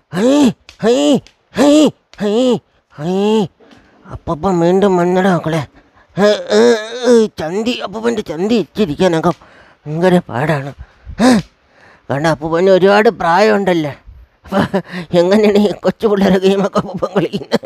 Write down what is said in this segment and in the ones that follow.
High hi hi hi hi അപ്പം വീണ്ടും വന്നടാ മക്കളെ ഏ, ഏ, ഏ, ചന്തി അപ്പൂപ്പൻ്റെ ചന്തി ഇച്ചിരിക്കാനൊക്കെ ഭയങ്കര പാടാണ് ഏ, കാരണം അപ്പൂപ്പന് ഒരുപാട് പ്രായമുണ്ടല്ലോ അപ്പം എങ്ങനെയാണ് ഈ കൊച്ചു പിള്ളേരെ ഗെയിമൊക്കെ അപ്പൂപ്പൻ കളിക്കുന്നത്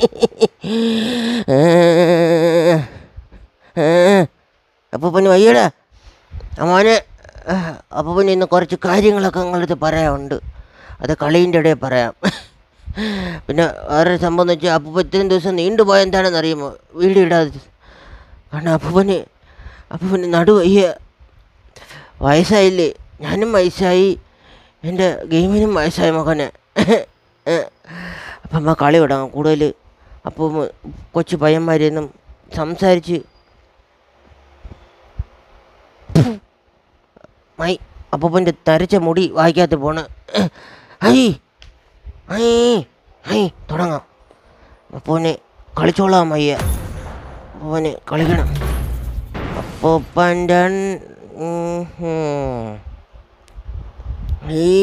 ഏ, ഏ, അപ്പൂപ്പന് വയ്യടാ മോനെ അപ്പൂപ്പന് ഇന്ന് കുറച്ച് കാര്യങ്ങളൊക്കെ നിങ്ങളടുത്ത് പറയാനുണ്ട് അത് കളീൻ്റെ ഇടയിൽ പറയാം പിന്നെ വേറെ സംഭവം എന്ന് വെച്ചാൽ അപ്പൂപ്പ ഇത്രയും ദിവസം നീണ്ടുപോയ എന്താണെന്ന് അറിയുമോ വീഡിയോ ഇടാതെ കാരണം അപ്പൂപ്പന് അപ്പൂപ്പന് നടുവയ്യ വയസ്സായില്ലേ ഞാനും വയസ്സായി എൻ്റെ ഗെയിമിനും വയസ്സായി മകനെ അപ്പം അമ്മ കളി വിടാം കൂടുതൽ അപ്പം കൊച്ചു പയ്യന്മാരെയൊന്നും സംസാരിച്ച് മൈ അപ്പൂപ്പൻ്റെ തരച്ച മുടി വായിക്കാത്ത പോണ് ഹൈ ഹൈ ഹൈ തുടങ്ങാം അപ്പൂനെ കളിച്ചോളാം അയ്യ അപ്പൂനെ കളിക്കണം അപ്പൂപ്പൻ്റെ ഈ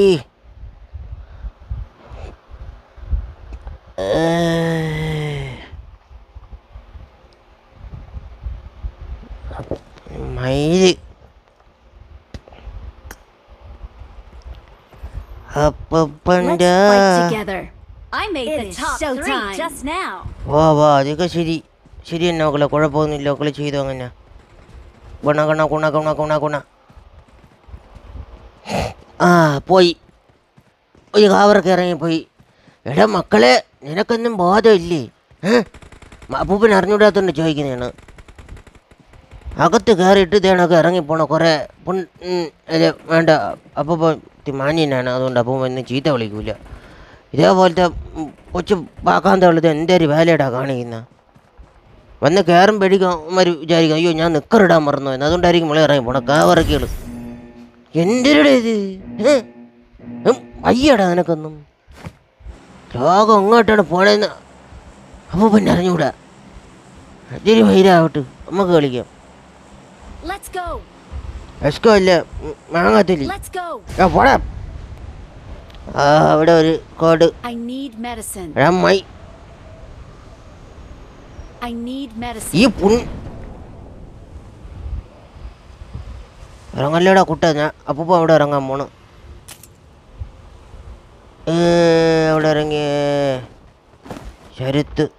മയില് Let's അപ്പൂപ്പൻ്റെ fight together. I made It the is top three showtime. just now. വാ വാ അതൊക്കെ ശരി ശരി തന്നെ മക്കളെ കുഴപ്പമൊന്നുമില്ല മക്കളെ ചെയ്തു അങ്ങനെ ഗുണ ഗുണ ഗുണ ഗുണ ഗുണ ഗുണ ആ പോയി ഒരു കാവറൊക്കെ ഇറങ്ങിപ്പോയി എടാ മക്കളെ നിനക്കൊന്നും ബോധമില്ലേ ഏ അപ്പൂപ്പൻ അറിഞ്ഞൂടാത്തോണ്ട് ചോദിക്കുന്നതാണ് അകത്ത് കയറിയിട്ട് ഇതേണൊക്കെ ഇറങ്ങിപ്പോണ കുറേ പുൺ ഉം, ഇത് വേണ്ട അപ്പൂപ്പൻ മാന്യനാണ് അതുകൊണ്ട് അപ്പൂപ്പൻ എന്നെ ചീത്ത വിളിക്കൂല ഇതേപോലത്തെ ഉം, കൊച്ചു പാക്കാന്തള്ളത് എന്തൊരു വേലയിടാ കാണിക്കുന്ന വന്ന് കയറും പേടിക്കാൻ വിചാരിക്കും അയ്യോ ഞാൻ നിക്കറിടാൻ മറന്നു എന്ന് അതുകൊണ്ടായിരിക്കും മുള ഇറങ്ങി പോണ കാവറക്കികൾ എന്തിനടെ ഇത് ഏ? ഉം, വയ്യടാ നിനക്കൊന്നും ലോകം എങ്ങോട്ടാണ് പോണേന്ന് അപ്പോൾ പിന്നെ അറിഞ്ഞൂടാ ഇത്തിരി വൈരാവട്ടെ നമുക്ക് കളിക്കാം Let's go. എസ്കോ അല്ല ഉം, മാങ്ങാത്തില്ലി Let's go. ആ പോടാ ആ അവിടെ ഒരു കോഡ് I need medicine. മൈ I need medicine. ഈ പുൺ ഇറങ്ങല്ലേടാ കുട്ട ഞാൻ അപ്പൂപ്പ അവിടെ ഇറങ്ങാൻ പോണ് ഏ, അവിടെ ഇറങ്ങിയേ ശരത്ത്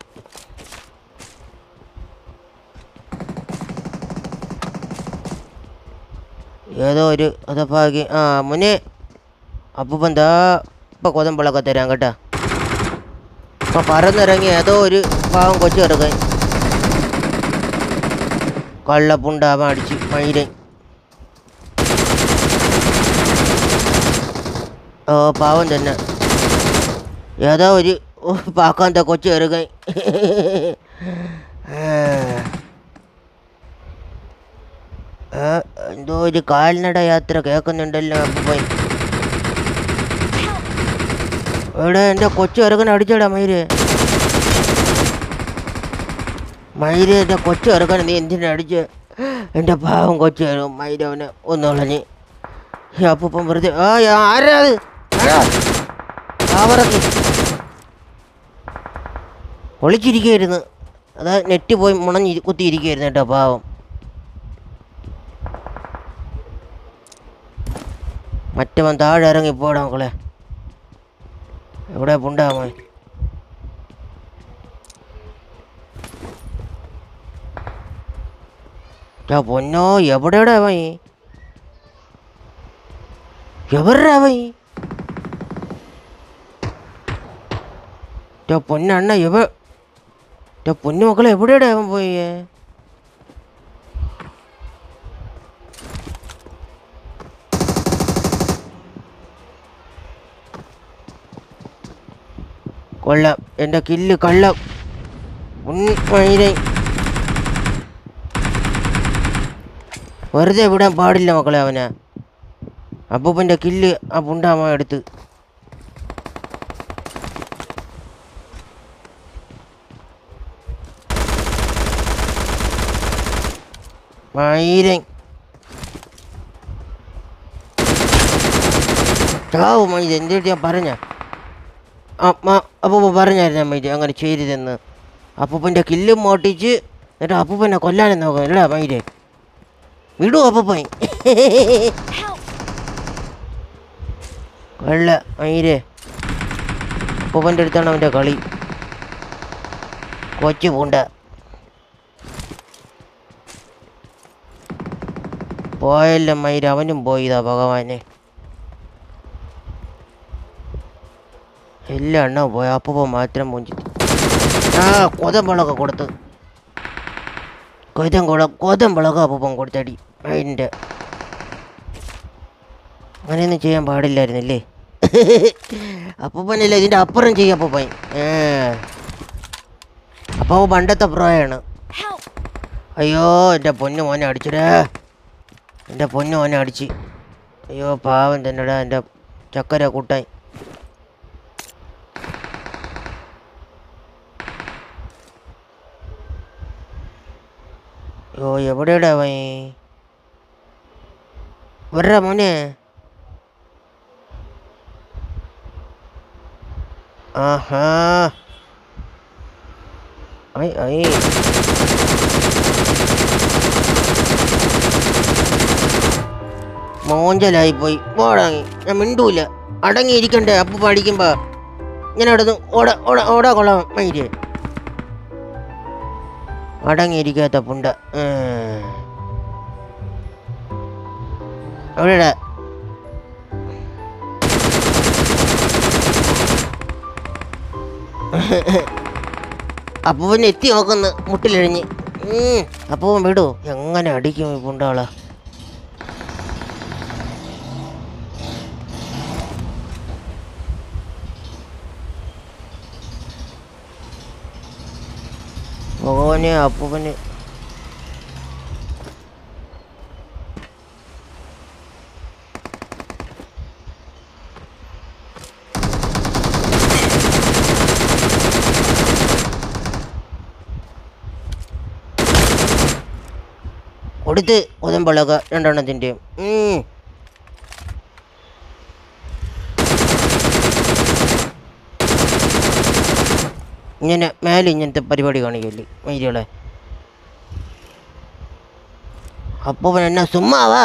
ഏതോ ഒരു അതപ്പാക്കി ആ മുന്നേ അപ്പൂപ്പൻ എന്താ ഇപ്പം കൊതമ്പളൊക്കെ തരാം കേട്ടാ അപ്പം പറന്നിറങ്ങി ഏതോ ഒരു പാവം കൊച്ചു കിടക്കാൻ കള്ളപ്പുണ്ടാവാൻ അടിച്ച് മയിരൻ ഓ പാവം തന്നെ ഏതോ ഒരു ഓ, പാക്കാന്ത കൊച്ചു കയറുകൈ എന്തോ ഒരു കാൽനട യാത്ര കേൾക്കുന്നുണ്ടല്ലോ അപ്പൂപ്പൻ എവിടെ എൻ്റെ കൊച്ചു ഇറങ്ങണ അടിച്ചോടാ മയിര് മയിര് എൻ്റെ കൊച്ചു ഇറങ്ങണ നീ എന്തിനാ അടിച്ച് എൻ്റെ പാവം കൊച്ചു ഇറങ്ങും മയിര് അവനെ ഒന്ന് കളഞ്ഞ് ഈ അപ്പൂപ്പൻ വെറുതെ ആ യാ- ആരാ അത് ആരാ? പാവറക്കി ഒളിച്ചിരിക്കുകയായിരുന്നു അതാ നെറ്റ് പോയി മുണഞ്ഞ് കുത്തിയിരിക്കുകയായിരുന്നു കേട്ടോ പാവം മറ്റവൻ താഴെ ഇറങ്ങി പോടാ മക്കളെ എവിടെ പുണ്ടാമോ ടാ പൊന്നോ എവിടെയുടെ അവൻ എവരുടെ അവൻ ടാ പൊന്നണ്ണ എവ ടാ പൊന്നു മക്കളെ എവിടെയുടെ അവൻ പോയേ കൊള്ളാം എൻ്റെ കില്ല് കള്ളം ഉണ്മയിലെ വെറുതെ വിടാൻ പാടില്ല മക്കളെ അവനെ അപ്പൂപ്പൻ്റെ കില്ല് ആ പുണ്ടാമ എടുത്ത് മയിരൻ ചാവ് മയിരൻ എന്തിട്ട് ഞാൻ പറഞ്ഞ അപ്പൂപ്പ പറഞ്ഞായിരുന്നു മൈര് അങ്ങനെ ചെയ്തതെന്ന് അപ്പൂപ്പൻ്റെ കില്ലും മോട്ടിച്ച് എന്നിട്ട് അപ്പൂപ്പനെ കൊല്ലാനും നോക്കും അല്ലേ മൈര് വിടൂ അപ്പൂപ്പൻ Help! കൊള്ള മൈര് അപ്പൂപ്പൻ്റെ അടുത്താണ് അവൻ്റെ കളി കൊച്ചു പൂണ്ട പോയല്ലോ മൈര് അവനും പോയതാ ഭഗവാനെ എല്ലാ എണ്ണവും പോയ അപ്പൂപ്പ മാത്രം മൂഞ്ചി ആ കൊതമ്പളൊക്കെ കൊടുത്ത് കൊതം കുള കൊതമ്പളൊക്കെ അപ്പൂപ്പൻ കൊടുത്തടി അതിൻ്റെ അങ്ങനെയൊന്നും ചെയ്യാൻ പാടില്ലായിരുന്നില്ലേ അപ്പൂപ്പനല്ലേ ഇതിൻ്റെ അപ്പുറം ചെയ്യും അപ്പൂപ്പൻ ഏ അപ്പോൾ പണ്ടത്തെ പ്രായമാണ് Help! അയ്യോ എൻ്റെ പൊന്നു മോനെ അടിച്ചടേ എൻ്റെ പൊന്നു മോനെ അടിച്ച് അയ്യോ പാവം തന്നെടാ എൻ്റെ ചക്കര കൂട്ടാൻ അയ്യോ എവിടെയാടാ അവൻ വരാ മോനെ ആഹാ ഐ ഐ മോഞ്ചലായി പോയി ഓടാങ്ങി ഞാൻ മിണ്ടൂല അടങ്ങിയിരിക്കണ്ടേ അപ്പു പഠിക്കുമ്പോ ഇങ്ങനെ അവിടെ ഓട ഓട ഓടാ കൊള്ളാം മൈര് അടങ്ങിയിരിക്കാത്ത പുണ്ട ഉം. എവിടെടാ അപ്പൂവൻ എത്തി നോക്കുന്നു മുട്ടിലിഴഞ്ഞ് അപ്പൂവൻ വിടൂ എങ്ങനെ അടിക്കും ഈ പുണ്ടാളെ ഭഗവാനെ അപ്പൂപ്പന് കൊടുത്ത് കൊതമ്പളക രണ്ടെണ്ണത്തിൻ്റെയും ഉം. ഇങ്ങനെ മേലെ ഇങ്ങനത്തെ പരിപാടി കാണിക്കല്ലേ മൈരികളെ അപ്പൂപ്പൻ എന്നാ സുമ്മാവാ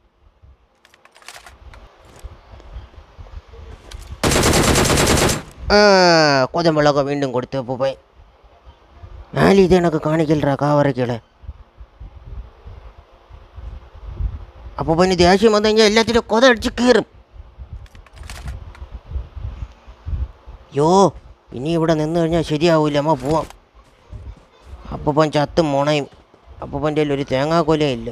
ആ കൊതമ്പളൊക്കെ വീണ്ടും കൊടുത്ത് അപ്പൂപ്പൻ മേലെ ഇത് കണക്ക് കാണിക്കലറാ കാവറയ്ക്കളെ അപ്പൂപ്പന് ദേഷ്യം വന്നു കഴിഞ്ഞാൽ എല്ലാത്തിനും കൊത അടിച്ച് കീറും യോ ഇനി ഇവിടെ നിന്ന് കഴിഞ്ഞാൽ ശരിയാവില്ല അമ്മ പോവാം അപ്പൂപ്പൻ ചത്തും മുണയും അപ്പൂപ്പൻ്റെ കയ്യിൽ ഒരു തേങ്ങാക്കൊലയും ഇല്ല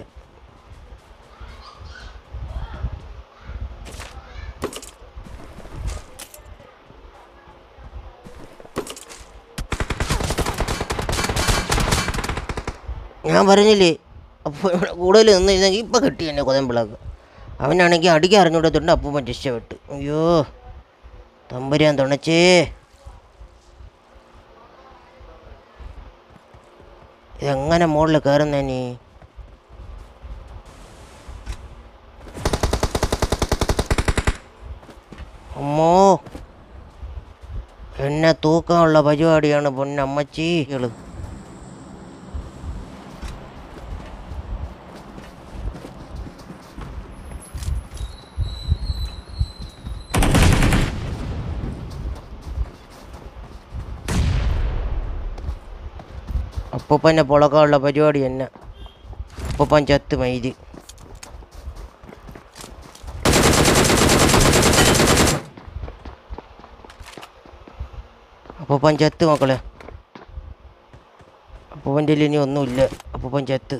ഞാൻ പറഞ്ഞില്ലേ അപ്പോൾ ഇവിടെ കൂടുതൽ നിന്ന് കഴിഞ്ഞെങ്കിൽ ഇപ്പം കിട്ടി എന്നെ കൊതമ്പിളക്ക് അവനാണെങ്കിൽ അടിക്കാൻ അറിഞ്ഞുകൊടുത്തിട്ടുണ്ട് അപ്പൂപ്പൻ രക്ഷപ്പെട്ടു അയ്യോ തമ്പുരാൻ തുണച്ചേ ഇതെങ്ങനെ മുകളിൽ കയറുന്ന നീ അമ്മോ എന്നെ തൂക്കാനുള്ള പരിപാടിയാണ് പൊന്നമ്മച്ചികള് അപ്പൂപ്പനെ പുളക്കാനുള്ള പരിപാടി തന്നെ അപ്പൂപ്പൻ ചത്ത് മൈര് അപ്പൂപ്പൻ ചത്ത് മക്കളെ അപ്പൂപ്പൻ്റെ കയ്യിൽ ഇനി ഒന്നുമില്ല അപ്പൂപ്പൻ ചത്ത്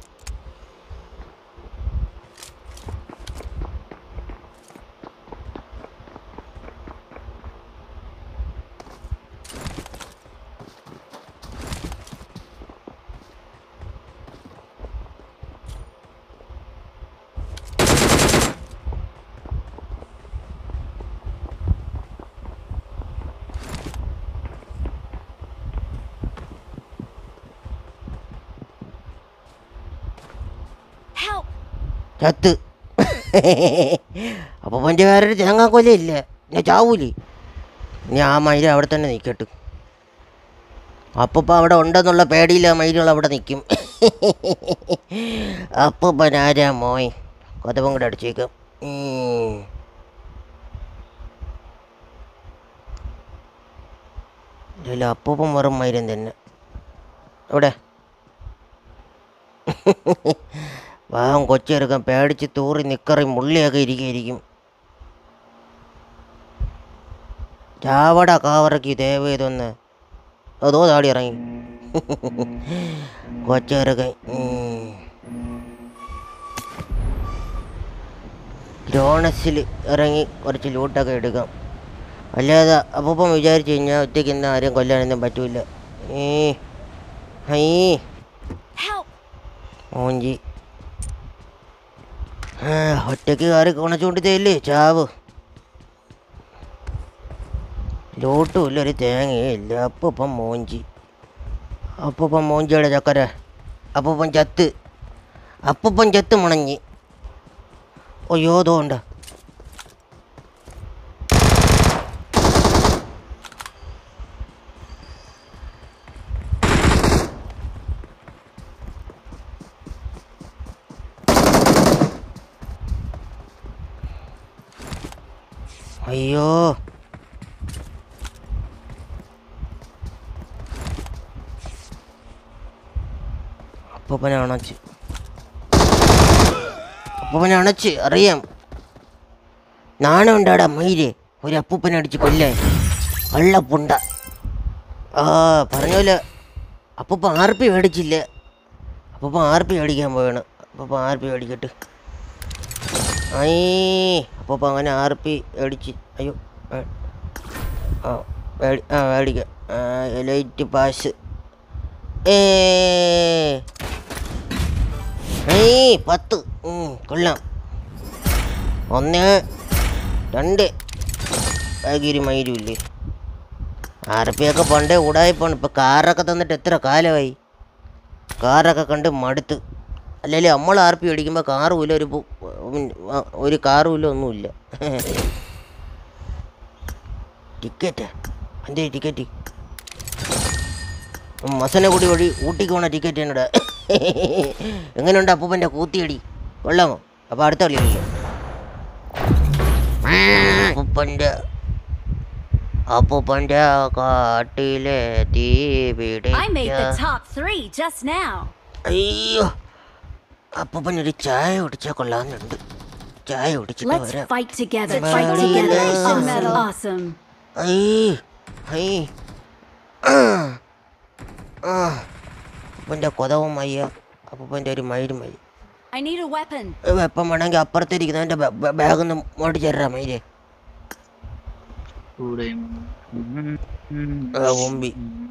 Help! ചത്ത് അപ്പൂപ്പൻ്റെ വേറൊരു തേങ്ങാക്കൊല ഇല്ല ഞാൻ ചാവൂലേ ഇനി ആ മയില് അവിടെ തന്നെ നിൽക്കട്ടെ അപ്പൂപ്പ അവിടെ ഉണ്ടെന്നുള്ള പേടിയിൽ ആ മയിലുകൾ അവിടെ നിൽക്കും അപ്പൂപ്പൻ ആരാ മോയ് കൊതവും കൂടെ അടിച്ചേക്കാം ഉം. ഇതിൽ അപ്പൂപ്പൻ വെറും മയിലും തന്നെ എവിടെ പാവം കൊച്ചെടുക്കാൻ പേടിച്ച് തൂറി നിക്കറി മുള്ളിയൊക്കെ ഇരിക്കും ചാവട കാവറയ്ക്ക് ദയവ് ഇതൊന്ന് അതോ താടി ഇറങ്ങി കൊച്ചെറുക്കൻ ഗ്രോണസിൽ ഇറങ്ങി കുറച്ച് ലൂട്ടൊക്കെ എടുക്കാം അല്ലാതെ അപ്പം വിചാരിച്ചു കഴിഞ്ഞാൽ ഒറ്റയ്ക്ക് ഇന്ന് ആരും കൊല്ലാനൊന്നും പറ്റൂല ഏ ഹൈ Help! മോഞ്ചി ആ, ഒറ്റയ്ക്ക് കയറി കുണച്ചുകൊണ്ട് തേല്ലേ ചാവ് ലോട്ടും ഇല്ല ഒരു തേങ്ങയില്ല അപ്പം മോഞ്ചി അപ്പം മോഞ്ചിയുടെ ചക്കര അപ്പം ചത്ത് അപ്പം ചത്ത് മുണഞ്ഞ് അയ്യോ തോണ്ട അയ്യോ അപ്പൂപ്പനെ അണച്ച് അപ്പൂപ്പനെ അണച്ച് അറിയാം നാണം ഉണ്ടാടാ മയില് ഒരു അപ്പൂപ്പനെ അടിച്ച് കൊല്ലേ കള്ളപ്പുണ്ട ആ പറഞ്ഞോലെ അപ്പൂപ്പ ആർ പി മേടിച്ചില്ല അപ്പൂപ്പ ആർ പി മേടിക്കാൻ പോവാണ് അപ്പൂപ്പ ആർ പി മേടിക്കട്ടെ ഐ അപ്പൂപ്പ അങ്ങനെ ആർ പി മേടിച്ച് അയ്യോ ഏ, ആ മേടി ആ മേടിക്കാം ലൈറ്റ് പാസ് ഏ ഏയ് പത്ത് ഉം, കൊള്ളാം ഒന്ന് രണ്ട് ബാഗിരി മയിലുമില്ലേ ആർപ്പിയൊക്കെ പണ്ടേ ഉടായിപ്പാണ് ഇപ്പം കാറൊക്കെ തന്നിട്ട് എത്ര കാലമായി കാറൊക്കെ കണ്ട് മടുത്ത് അല്ലെങ്കിൽ നമ്മൾ ആർ പി അടിക്കുമ്പോൾ കാറുമില്ല ഒരു പു- ഉം, ആ, ഒരു കാറുമില്ല ഒന്നുമില്ല ടിക്കറ്റ് എന്തേ ടിക്കറ്റ് മസനഗുടി വഴി ഊട്ടിക്ക് പോണ ടിക്കറ്റ് എന്നോട് എങ്ങനെയുണ്ട് അപ്പൂപ്പൻ്റെ കൂത്തിയടി കൊള്ളാമോ അപ്പോൾ അടുത്ത കളി കളിക്കാം അപ്പൂപ്പൻ്റെ അപ്പൂപ്പൻ്റെ കാട്ടിലെ തീ I made the പിടിച്ച top three just now. അയ്യോ അപ്പൂപ്പൻ ഒരു ചായ കുടിച്ചാൽ കൊള്ളാമെന്നുണ്ട് ചായ കുടിച്ചിട്ട് Let's വരാം fight together. Let's Fight fight together. together. Awesome. Awesome. ഐ ഐ ആ ആ അപ്പൻ്റെ കൊതവും മയ്യ അപ്പൂപ്പൻ്റെ ഒരു മയിലും മയ്യ I need a weapon. വെപ്പം വേണമെങ്കിൽ അപ്പുറത്തിരിക്കുന്ന എൻ്റെ ബാഗ് ഒന്ന് മോട്ടിച്ച് തരാം മയിലേ ആ മുമ്പി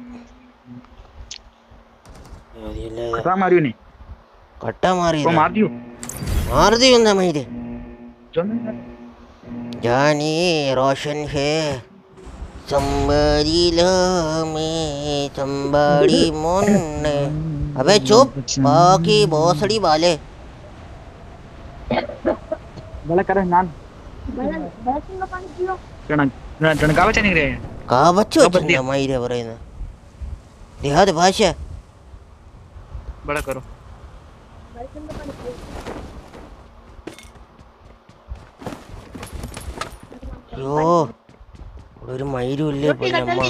कसा मारियो नहीं കട്ട മാറി वो मार दियो മാറുതി ഒന്നാ മയിലേ चल जानी रोशन है somebody love me somebody मोन्ने अबे चुप बाकी भोसड़ी वाले बड़ा करे नान चण चण का बचा नहीं रहे കാവച്ചു കാവത്തി. വെച്ചിട്ടുണ്ടോ മയിലെ പറയുന്നത് ദേഹാത് ഭാഷ बड़ा करो അയ്യോ ഇവിടെ ഒരു മയിലും ഇല്ലേ പൊന്നമ്മ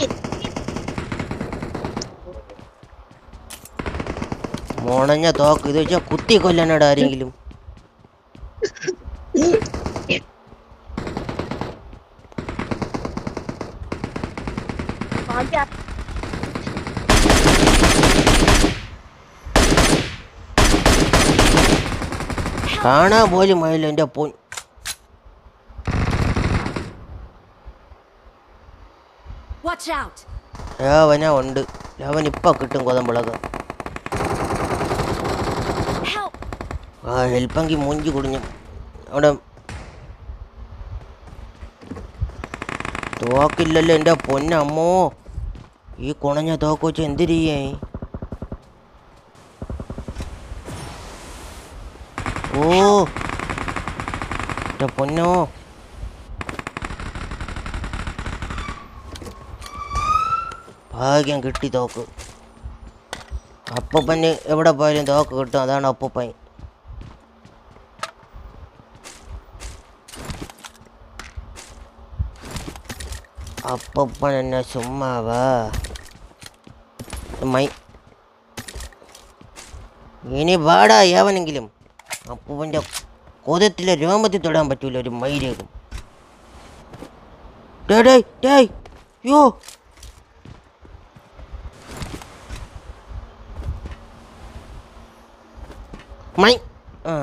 മോണഞ്ഞ തോക്ക് ഇത് വെച്ചാൽ കുത്തി കൊല്ലാനാട് ആരെങ്കിലും കാണാൻ പോലും മയിലും എൻ്റെ പൊൻ Watch out. അവനാ ഉണ്ട് അവൻ ഇപ്പം കിട്ടും കൊതമ്പിളക Help. ആ ഹെൽപ്പെങ്കിൽ മൂഞ്ചി കുടിഞ്ഞു അവിടെ തോക്കില്ലല്ലോ എൻ്റെ പൊന്നമ്മോ ഈ കുണഞ്ഞ തോക്ക് വെച്ച് എന്തിരിയേ ഓ എൻ്റെ പൊന്നോ ഭാഗ്യം കിട്ടി തോക്ക് അപ്പൂപ്പന് എവിടെ പോയാലും തോക്ക് കിട്ടും അതാണ് അപ്പൂപ്പൻ അപ്പൂപ്പൻ എന്നെ ചുമ്മാവാ മൈ ഇനി വാടാ ഏവനെങ്കിലും അപ്പൂപ്പൻ്റെ കൊതത്തിലെ രോമത്തിൽ തൊടാൻ പറ്റൂല ഒരു മൈരേക്കും ഡേ ഡേ ഡേ യോ മൈ ആ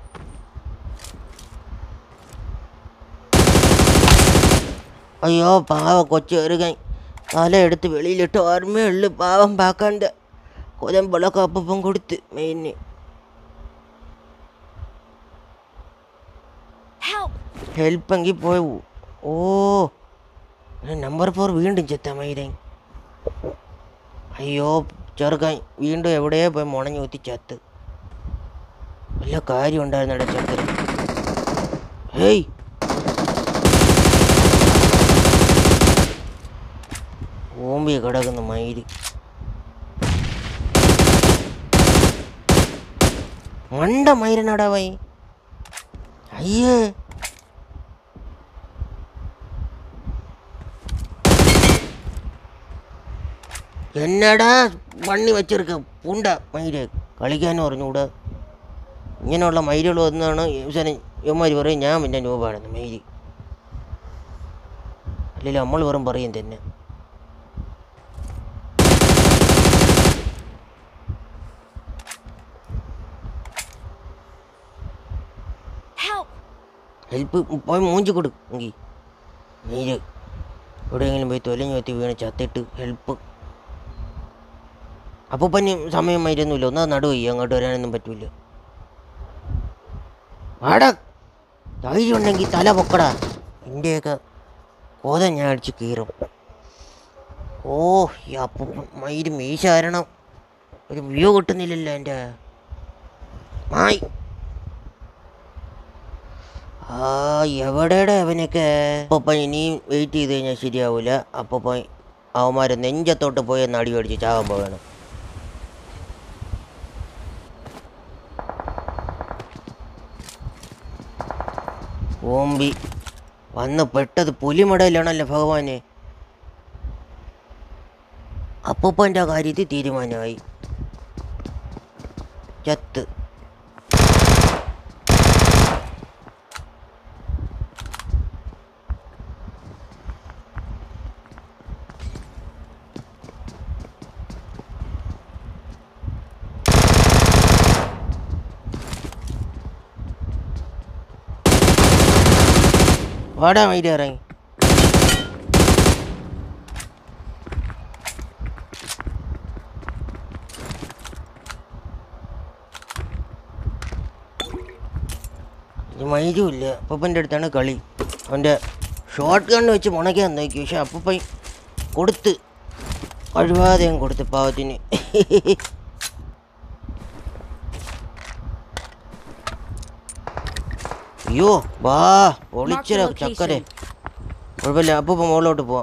അയ്യോ പാവ കൊച്ചു കയറുകൈ തല എടുത്ത് വെളിയിലിട്ട് ഓർമ്മയുള്ളു പാവം പാക്കാണ്ട് കൊതമ്പളൊക്കെ അപ്പം കൊടുത്ത് മെയിന് Help! ഹെൽപ്പെങ്കിൽ പോയി ഓ നമ്പർ ഫോർ വീണ്ടും ചെത്താൻ മൈരേ അയ്യോ ചെറുക്കൻ വീണ്ടും എവിടെയോ പോയി മുണഞ്ഞു കുത്തി ചത്ത് വല്ല കാര്യം ഉണ്ടായിരുന്നട ചെറുക്കൻ ഹേയ് ഓമ്പി കിടക്കുന്ന മയില് മണ്ട മയിരനടാ വൈ അയ്യേ എന്നടാ പണി വെച്ചിരിക്ക പുണ്ട മയില് കളിക്കാനും പറഞ്ഞുകൂടെ ഇങ്ങനെയുള്ള മയിലുകൾ വന്നാണ് യൂസന് യവന്മാർ പറയും ഞാൻ പിന്നെ രൂപമാണെന്ന് മയില് അല്ലെങ്കിൽ നമ്മൾ വെറും പറയും തന്നെ Help! ഹെൽപ്പ് പോയി മൂഞ്ചി കൊടു എങ്കിൽ നീര് എവിടെയെങ്കിലും പോയി തൊലഞ്ഞു വെത്തി വീണ് ചത്തിട്ട് ഹെൽപ്പ് അപ്പോൾ പനി സമയം മരുന്നില്ല ഒന്നാ നടുവയ്യ അങ്ങോട്ട് വരാനൊന്നും പറ്റൂല ആടാ ധൈര്യം ഉണ്ടെങ്കിൽ തല പൊക്കടാ എൻ്റെയൊക്കെ കോത ഞാൻ അടിച്ച് കീറും ഓ ഈ അപ്പ മയിര് മീശ കാരണം ഒരു വ്യൂ കിട്ടുന്നില്ലല്ലോ എൻ്റെ മായി ആ എവിടെയുടെ അവനൊക്കെ അപ്പൊ ഇനിയും വെയിറ്റ് ചെയ്ത് കഴിഞ്ഞാൽ ശരിയാവൂല അപ്പൊ പോയി അവന്മാരെ നെഞ്ചത്തോട്ട് പോയി ഒന്ന് അടി മേടിച്ച് ചാകാൻ പോകണം ഓമ്പി വന്ന് പെട്ടത് പുലിമടയിലാണല്ലോ ഭഗവാനെ അപ്പൂപ്പൻ്റെ കാര്യത്തിൽ തീരുമാനമായി ചത്ത് വാടാ മൈരി ഇറങ്ങി ഈ മൈരും ഇല്ല അപ്പൂപ്പൻ്റെ അടുത്താണ് കളി അവൻ്റെ ഷോർട്ട് ഗണ്ണ് വെച്ച് മുണയ്ക്കാൻ നോക്കി പക്ഷെ അപ്പൂപ്പൻ കൊടുത്ത് കഴിവാതെ ഞാൻ കൊടുത്ത് പാവത്തിന് അയ്യോ വാ പൊളിച്ചര Mark the ചക്കരെ location. കുഴപ്പമില്ല അപ്പൂപ്പ മുകളിലോട്ട് പോവാം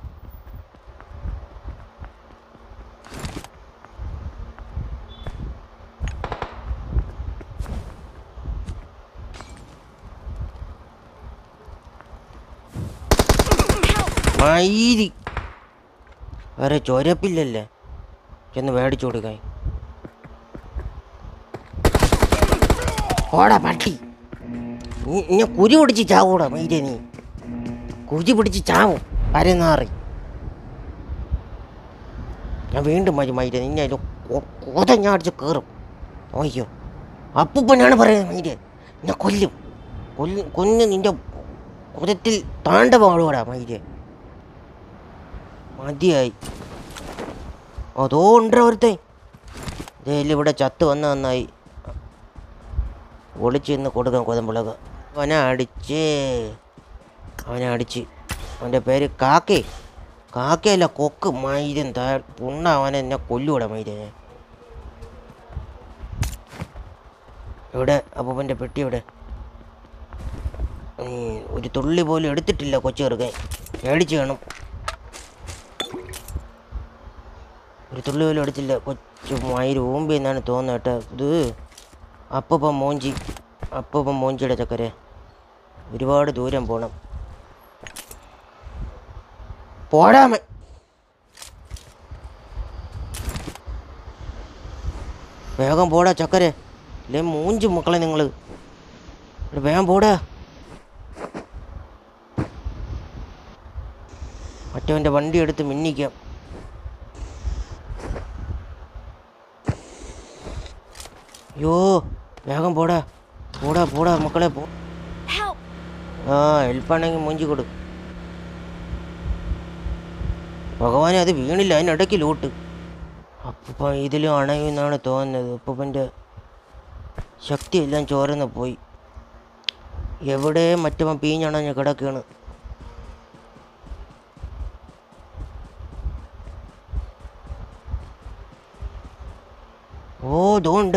മയിരി വേറെ ചൊരപ്പില്ലല്ലേ ചെന്ന് മേടിച്ചു കൊടുക്കാൻ ഓടാ പട്ടി നീ ഇന്നെ കുരി പിടിച്ച് ചാവൂടാ മയിരെ നീ കുരി പിടിച്ച് ചാവും പരനാറി ഞാൻ വീണ്ടും മതി മയിരെ നിന്നെ അതിൽ കൊത ഞാൻ അടിച്ച് കയറും അയ്യോ അപ്പൂപ്പനാണ് പറയുന്നത് മയിരെ എന്നെ കൊല്ലും കൊല്ല് കൊന്ന് നിന്റെ കുരത്തിൽ താണ്ടവാളൂടാ മയിരെ മതിയായി അതോ ഉണ്ട് ഒരുത്തേ ഇതേലും ഇവിടെ ചത്ത് വന്ന നന്നായി ഒളിച്ച് നിന്ന് കൊടുക്കാം കൊതമ്പിളക അവനെ അടിച്ച് അവനെ അടിച്ച് അവൻ്റെ പേര് കാക്കേ കാക്കയല്ല കൊക്ക് മൈരൻ താ പുണ്ണ അവനെ എന്നെ കൊല്ലൂടെ മൈരനെ എവിടെ അപ്പൂപ്പൻ്റെ പെട്ടി എവിടെ ഉം, ഒരു തുള്ളി പോലും എടുത്തിട്ടില്ല കൊച്ചു ചെറുക്കൻ മേടിച്ച് വേണം ഒരു തുള്ളി പോലും അടിച്ചില്ല കൊച്ചു മയിര് ഊമ്പി എന്നാണ് തോന്നുന്നത് കേട്ടോ ഇത് അപ്പം മോഞ്ചി അപ്പം മോഞ്ചിയുടെ ചക്കരെ ഒരുപാട് ദൂരം പോണം പോടാമ വേഗം പോടാ ചക്കരെ അല്ലേ മൂഞ്ചി മക്കളെ നിങ്ങൾ വേഗം പോടാ മറ്റവൻ്റെ വണ്ടി എടുത്ത് മിന്നിക്കാം അയ്യോ വേഗം പോടാ പോടാ പോടാ മക്കളെ പോ Help! ആ ഹെൽപ്പാണെങ്കിൽ മൂഞ്ചി കൊടു ഭഗവാനെ അത് വീണില്ല അതിനിടയ്ക്ക് ലൂട്ട് അപ്പം ഇതിലും അണയുമെന്നാണ് തോന്നുന്നത് അപ്പൻ്റെ ശക്തിയെല്ലാം ചോർന്ന് പോയി എവിടെ മറ്റവൻ പീഞ്ഞണഞ്ഞ് കിടക്കുകയാണ് ഓ ഇതുണ്ട്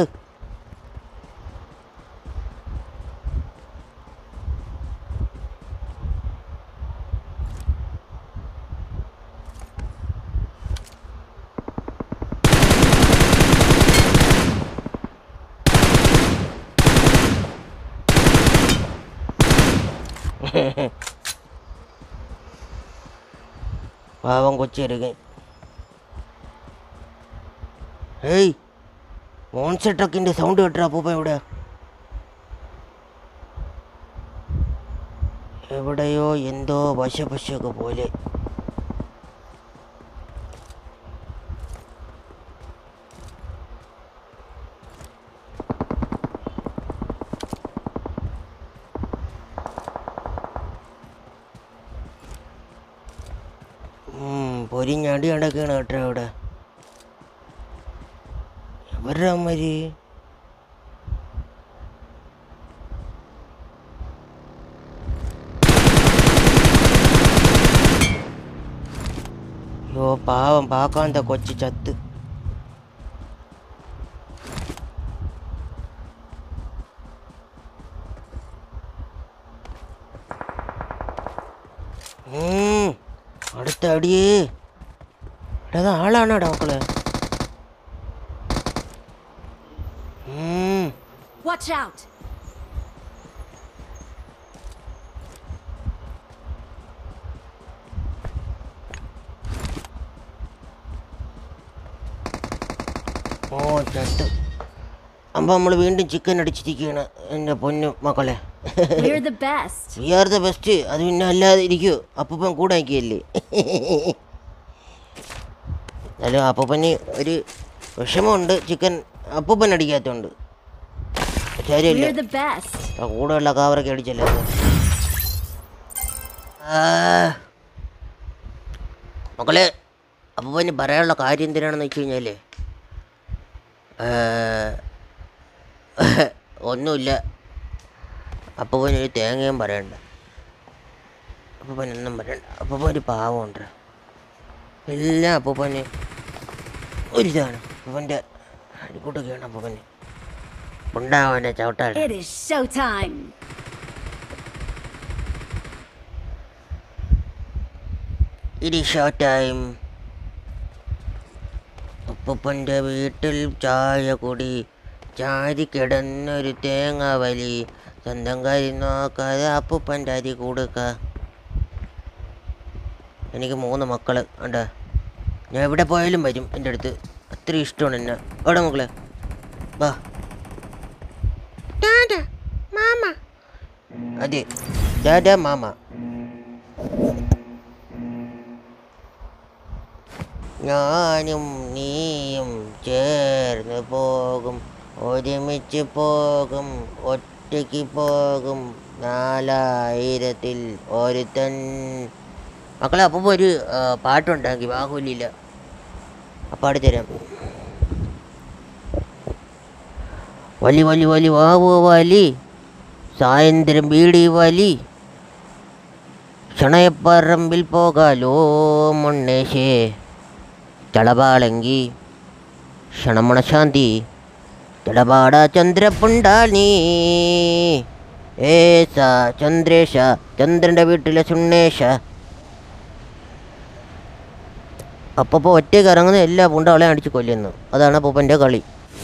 പാവം കൊച്ചിരുകൻ ഏയ് മോൺസർ ട്രക്കിന്റെ സൗണ്ട് കേട്ടാ പൂപ്പ ഇവിടെ എവിടെയോ എന്തോ വശപശൊക്കെ പോലെ ഉം, പൊരിഞ്ഞടി അടക്കാണ് കേട്ടോ ഇവിടെ എവരുടെ അമ്മര് യോ പാവം പാക്കാന്ത കൊച്ചു ചത്ത് ഉം, അടുത്ത അടിയേ എടാ അത് ആളാണോടാ മക്കളെ ഉം, Watch out! ഓ ചത്ത് അപ്പൊ നമ്മൾ വീണ്ടും ചിക്കൻ അടിച്ചിരിക്കുകയാണ് എൻ്റെ പൊന്നു മക്കളെ We're the best. We are the best അത് പിന്നെ അല്ലാതെ ഇരിക്കൂ അപ്പൂപ്പൻ കൂടെ ആക്കിയല്ലേ എന്നാലും അപ്പൂപ്പന് ഒരു വിഷമമുണ്ട് ചിക്കൻ അപ്പൂപ്പൻ അടിക്കാത്തതുണ്ട് ശരിയല്ല We're the best. ആ കൂടെയുള്ള കാവറൊക്കെ അടിച്ചല്ലേ അത്. ആ. മക്കളെ അപ്പൂപ്പന് പറയാനുള്ള കാര്യം എന്തിനാണെന്ന് വെച്ച് കഴിഞ്ഞാൽ ഒന്നുമില്ല അപ്പൂപ്പന് ഒരു തേങ്ങയും പറയണ്ട അപ്പൂപ്പൻ ഒന്നും പറയണ്ട അപ്പൂപ്പൻ ഒരു പാവമുണ്ട് എല്ലാം അപ്പൂപ്പന് ഒരിതാണ് അപ്പൂപ്പൻ്റെ അടിക്കൂട്ടൊക്കെയാണ് അപ്പൂപ്പന് ഉണ്ടാവാനെ ചവിട്ടാണ് It is showtime. It showtime ഉപ്പപ്പൻ്റെ വീട്ടിൽ ചായ കുടി ചാരി കിടന്നൊരു തേങ്ങ വലി സ്വന്തം കാര്യം നോക്കാതെ അപ്പൂപ്പൻ്റെ അരി കൊടുക്ക എനിക്ക് മൂന്ന് മക്കൾ ഉണ്ട് ഞാൻ എവിടെ പോയാലും വരും എൻ്റെ അടുത്ത് അത്ര ഇഷ്ടമാണ് എന്നെ എവിടെ മക്കളെ വാ മാമ അതെ ഡാഡാ മാമ ഞാനും നീയും ചേർന്ന് പോകും ഒരുമിച്ച് പോകും ഒറ്റയ്ക്ക് പോകും നാലായിരത്തിൽ ഒരുത്തൻ മക്കളെ അപ്പോൾ ഒരു ആ, പാട്ടുണ്ടാക്കി ബാഹുലില്ല അപ്പം പാടിത്തരാം വലി വലി വലി വാവോ വലി സായന്ത്രം ബീഡി വലി ക്ഷണയപ്പറമ്പിൽ പോകാലോ മുണ്ണേശേ ചളപാളങ്കി ക്ഷണമണശാന്തി ചടപാട ചന്ദ്രപ്പുണ്ടാളി ഏസ ചന്ദ്രേശ ചന്ദ്രൻ്റെ വീട്ടിലെ സുണ്ണേശ അപ്പോൾ ഒറ്റയ്ക്ക് ഇറങ്ങുന്ന എല്ലാ പുണ്ടാളെയും അടിച്ച് കൊല്ലുന്നു അതാണ് അപ്പൂപ്പൻ്റെ കളി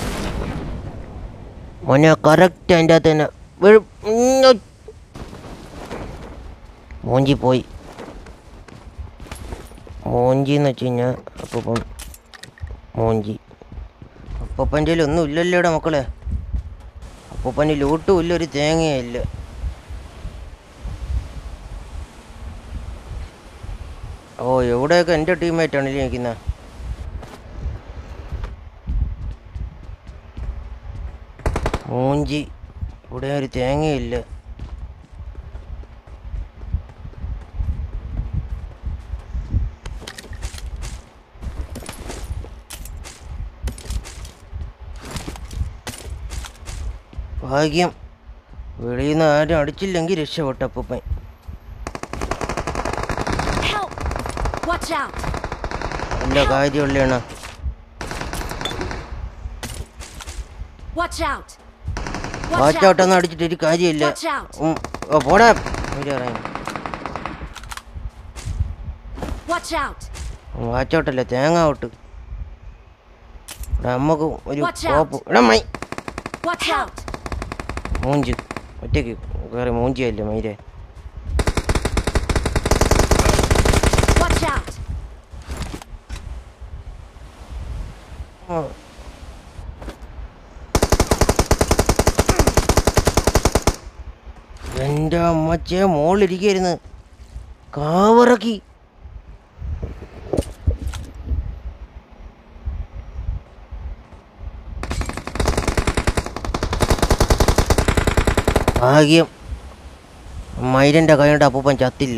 മോനെ കറക്റ്റ് അതിൻ്റെ അകത്ത് തന്നെ വീഴ്- ഉം, ഒ- മൂഞ്ചി പോയി മൂഞ്ചി എന്ന് വെച്ച് കഴിഞ്ഞാൽ അപ്പൂപ്പൻ മൂഞ്ചി അപ്പൂപ്പൻ്റെ ഒന്നും ഇല്ലല്ലോടെ മക്കളെ അപ്പൂപ്പന് ലൂട്ടും ഇല്ല ഒരു തേങ്ങയില്ല ഓ എവിടെയൊക്കെ എൻ്റെ ടീമേറ്റാണല്ലേ നിൽക്കുന്നത് മൂഞ്ചി ഇവിടെ ഒരു തേങ്ങയില്ല ഭാഗ്യം വെളിയിൽ നിന്ന് ആരും അടിച്ചില്ലെങ്കിൽ രക്ഷപ്പെട്ടപ്പൂപ്പൻ Help! Watch out! നല്ല കാര്യമുള്ളതാണ് Watch out! Watch out! വാച്ചോട്ടൊന്നും അടിച്ചിട്ട് ഒരു കാര്യമില്ല Watch out! ഉം, ഓ, പോടാ ഇവര് പറയുന്നു. Watch out! ഉം, വാച്ചോട്ടല്ല തേങ്ങ ഔട്ട് ഇവിടെ അമ്മക്ക് ഒരു Watch out. കോപ്പ് ഇവിടെ മൈ Watch out! മൂഞ്ച് ഒറ്റയ്ക്ക് വേറെ മൂഞ്ചിയല്ലേ മൈരെ Watch out! ആ. എൻ്റെ അമ്മച്ചെ മോളിരിക്കായിരുന്നു കാവറക്കി ഭാഗ്യം മൈരൻ്റെ കൈകൊണ്ട് അപ്പൂപ്പൻ ചത്തില്ല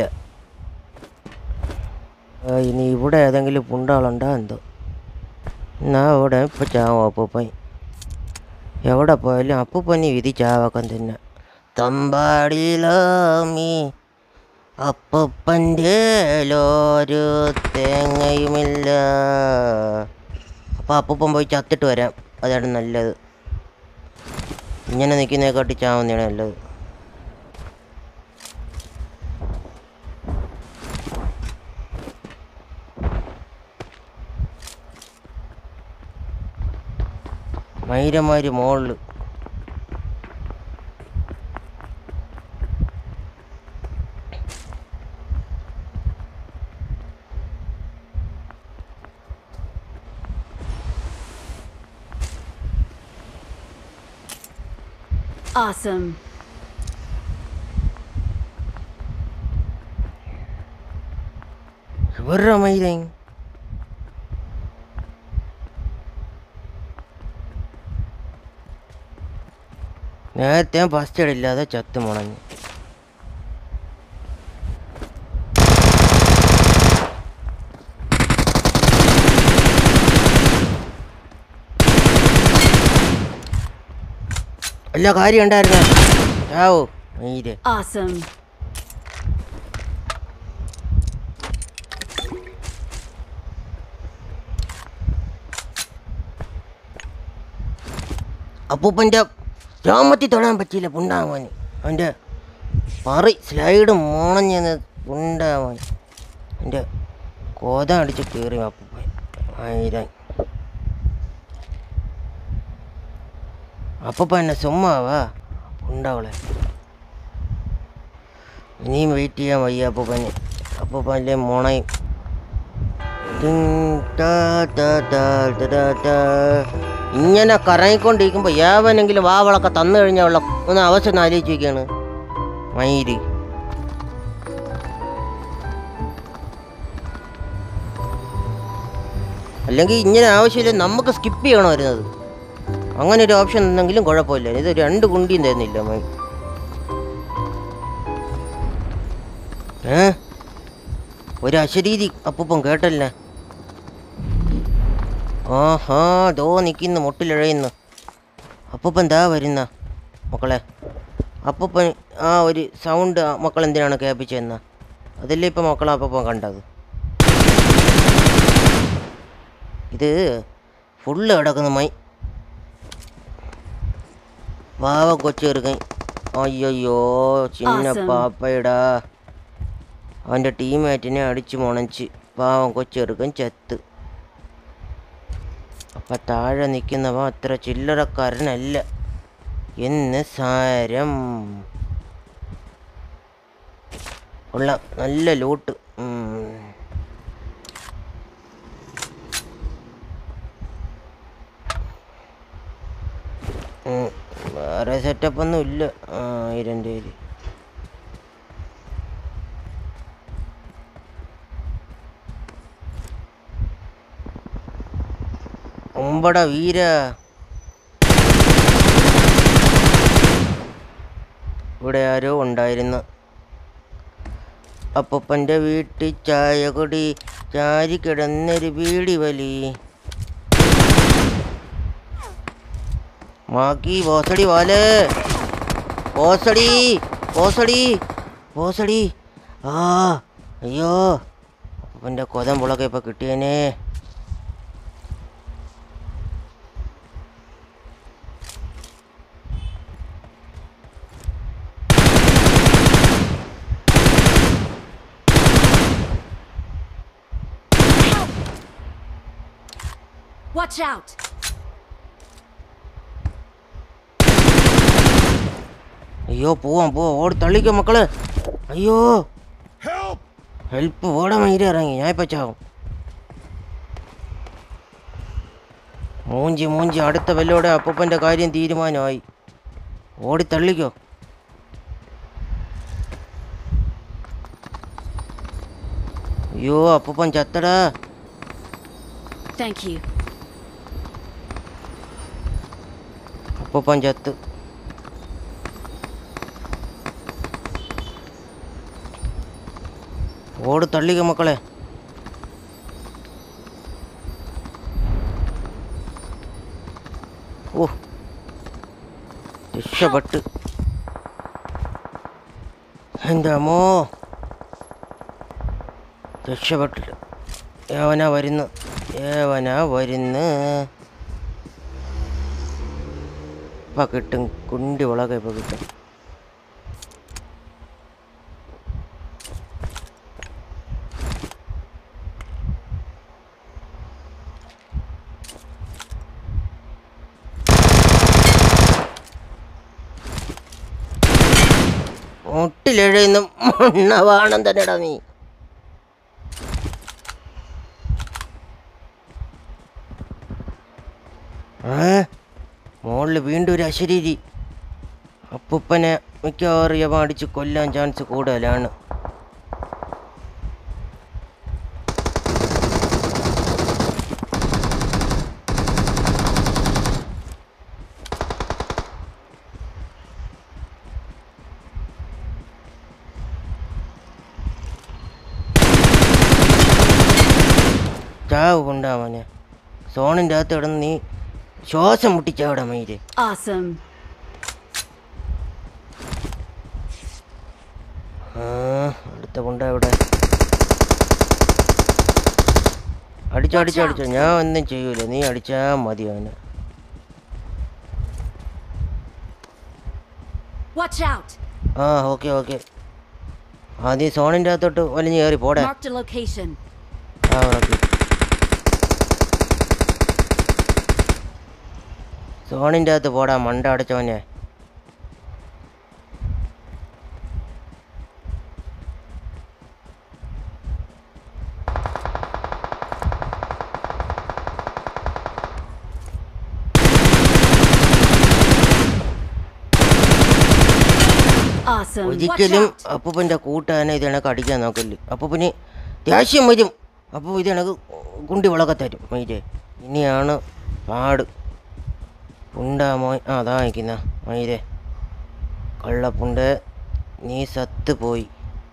ആ, ഇനി ഇവിടെ ഏതെങ്കിലും പുണ്ടാളുണ്ടോ എന്തോ എന്നാ അവിടെ ഇപ്പം ചാവും അപ്പൂപ്പൻ എവിടെ പോയാലും അപ്പൂപ്പനി വിധി ചാവാക്കാൻ തന്നെ തമ്പാടിയിലാമി അപ്പൂപ്പൻ്റെ ഒരു തേങ്ങയുമില്ല അപ്പോൾ അപ്പൂപ്പൻ പോയി ചത്തിട്ട് വരാം അതാണ് നല്ലത് ഇങ്ങനെ നിൽക്കുന്നതിനെക്കാട്ടി ചാവുന്നതാണ് നല്ലത് മൈരമാര് മോളില് Awesome. ഇവരുടെ മൈരൻ നേരത്തെ ഫസ്റ്റ് എയ്ഡ് ഇല്ലാതെ ചത്തു മുണഞ്ഞു എല്ലാ കാര്യം ഉണ്ടായിരുന്നേ ചാവോ മൈര് Awesome. അപ്പൂപ്പൻ്റെ രോമത്തിൽ തൊടാൻ പറ്റിയില്ല പുണ്ടാവാൻ അവൻ്റെ പറി സ്ലൈഡ് മോണഞ്ഞെന്ന് പുണ്ടാവാൻ എൻ്റെ കോത അടിച്ച് കയറി അപ്പൂപ്പൻ ആയിരം അപ്പൂപ്പ എന്നെ സുമ്മാവാ പുണ്ടാവളെ ഇനിയും വെയിറ്റ് ചെയ്യാൻ വയ്യ അപ്പൂപ്പന് അപ്പൂപ്പൻ്റെ മോണയും ടിങ് ടാ ടാ ടാ ടാ ടാ ടാ. ഇങ്ങനെ കറങ്ങിക്കൊണ്ടിരിക്കുമ്പോൾ ഏവനെങ്കിലും വാവളൊക്കെ തന്നു കഴിഞ്ഞുള്ള ഒന്ന് അവസ്ഥ ഒന്ന് ആലോചിച്ച് നോക്കിയാണ് മയില് അല്ലെങ്കിൽ ഇങ്ങനെ ആവശ്യമില്ല നമുക്ക് സ്കിപ്പ് ചെയ്യണം വരുന്നത് അങ്ങനെ ഒരു ഓപ്ഷൻ ഉണ്ടെങ്കിലും കുഴപ്പമില്ല ഇത് രണ്ട് കുണ്ടിയും തരുന്നില്ല മൈ ഏ ഒരു അശരീതി അപ്പൂപ്പൻ കേട്ടല്ലേ ആഹാ ദോ നിൽക്കുന്നു മുട്ടിലിഴയുന്നു അപ്പൂപ്പൻ ദാ വരുന്ന മക്കളെ അപ്പൂപ്പൻ ആ ഒരു സൗണ്ട് മക്കൾ എന്തിനാണ് കേൾപ്പിച്ചതെന്ന അതല്ലേ ഇപ്പം മക്കളെ അപ്പൂപ്പൻ കണ്ടത് ഇത് ഫുള്ള് കിടക്കുന്നു മൈ പാവ കൊച്ചു ചെറുക്കൻ അയ്യോ ചിന്ന Awesome. പാപ്പയടാ അവൻ്റെ ടീമേറ്റിനെ അടിച്ച് മുണച്ച് പാവം കൊച്ചെറുക്കൻ ചത്ത് അപ്പം താഴെ നിൽക്കുന്നവ അത്ര ചില്ലറക്കാരനല്ല എന്ന് സാരം കൊള്ളാം നല്ല ലൂട്ട് ഉം. ഉം. വേറെ സെറ്റപ്പ് ഒന്നും ഇല്ല ആയിരം രൂപ ഒമ്പട വീര ഇവിടെ ആരോ ഉണ്ടായിരുന്നു അപ്പൂപ്പൻ്റെ വീട്ടിൽ ചായ കുടി ചാരി കിടന്നൊരു ബീഡി വലി മാക്കി ബോസടി വാല് ബോസടി ബോസടി ബോസടി ആ അയ്യോ അപ്പൂപ്പൻ്റെ കൊതമ്പുളൊക്കെ ഇപ്പം കിട്ടിയേനെ Watch out! അയ്യോ പോവാം പോവാം ഓടി തള്ളിക്കോ മക്കള് അയ്യോ ഹെൽപ്പ് ഓടാൻ മയില് ഇറങ്ങി ഞാൻ ഇപ്പം ചാവും മൂഞ്ചി മൂഞ്ചി അടുത്ത വല്ലോടെ അപ്പൂപ്പൻ്റെ കാര്യം തീരുമാനമായി ഓടി തള്ളിക്കോ അയ്യോ അപ്പൂപ്പൻ ചത്തടാ Thank you. അപ്പൂപ്പൻ ചത്ത് ഓട് തള്ളിക്ക മക്കളെ ഓ രക്ഷപ്പെട്ട് എൻ്റെ അമ്മോ രക്ഷപ്പെട്ടില്ല ഏവനാ വരുന്നു ഏവനാ വരുന്ന് ഇപ്പം കിട്ടും കുണ്ടി വിളക ഇപ്പം കിട്ടും മുട്ടിലെഴുന്ന മണ്ണവാണം തന്നെടാ നീ ഏ മോളിൽ വീണ്ടും ഒരു അശരീരി അപ്പൂപ്പനെ മിക്കവാറും യവ അടിച്ച് കൊല്ലാൻ ചാൻസ് കൂടുതലാണ് ചാവ് കൊണ്ടാവനെ സോണിൻ്റെ അകത്ത് കിടന്ന് നീ ശ്വാസം മുട്ടിച്ചാവിടാ മയില് Awesome. ആ, അടുത്ത കൊണ്ട എവിടെ അടിച്ചോ അടിച്ചോ അടിച്ചോ ഞാൻ ഒന്നും ചെയ്യൂല നീ അടിച്ചാ മതി അവന് Watch out! ആ ഓക്കെ ഓക്കെ ആ നീ സോണിൻ്റെ അകത്തോട്ട് വലിഞ്ഞ് കയറി പോടെ Marked a location. ആ ഉറക്കി സോണിൻ്റെ അകത്ത് പോടാ മണ്ട അടച്ചവനെ Awesome. Watch ഒരിക്കലും out! അപ്പൂപ്പൻ്റെ കൂട്ടുകാരനെ ഇത് കണക്ക് അടിക്കാൻ നോക്കല്ലേ അപ്പൂപ്പന് ദേഷ്യം വരും അപ്പോൾ ഇത് കണക്ക് കുണ്ടി വിളക്കെ തരും മയിലേ ഇനിയാണ് പാട് പുണ്ടാ മോൻ ആ അതാ നിൽക്കുന്ന മയിലേ കള്ളപ്പുണ്ട് നീ സത്ത് പോയി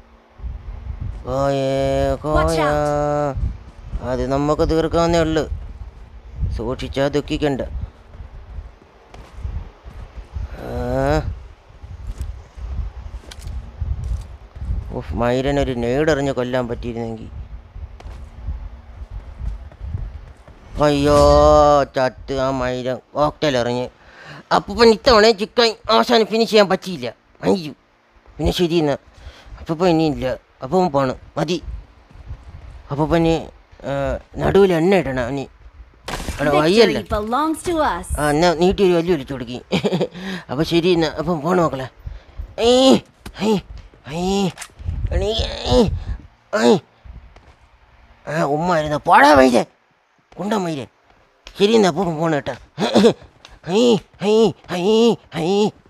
കോയേ Watch കോയാ അത് നമുക്ക് തീർക്കാവുന്നേ ഉള്ളു സൂക്ഷിച്ചാൽ ദുഃഖിക്കണ്ട ആ ഉഫ് മൈരനൊരു നെയ്ഡെറിഞ്ഞ് കൊല്ലാൻ പറ്റിയിരുന്നെങ്കിൽ അയ്യോ ചത്ത് ആ മൈരൻ കോക്ടെയിൽ എറിഞ്ഞ് അപ്പം ഇത്തവണ ചിക്കൻ അവസാനം ഫിനിഷ് ചെയ്യാൻ പറ്റിയില്ല അയ്യോ പിന്നെ ശരി എന്നാ അപ്പം ഇനിയില്ല അപ്പം പോണ് മതി അപ്പൂപ്പന് നടുവിൽ എണ്ണ ഇടണം നീ അവിടെ വയ്യല്ല Victory belongs to us. ആ എന്നാ നീട്ടി ഒരു വലിയ വിളിച്ചു കൊടുക്കി അപ്പോൾ ശരി എന്നാ അപ്പം പോണ മക്കളെ ഏയ് ഹൈ ഹൈ എണീ ഏയ് ഐ ആ ഉമ്മ ആയിരുന്നു പോടാ മൈരെ കുണ്ട മൈരെ ശരി എന്നാ അപ്പം പോണ കേട്ടാ ഹൈ ഹൈ ഹൈ ഹൈ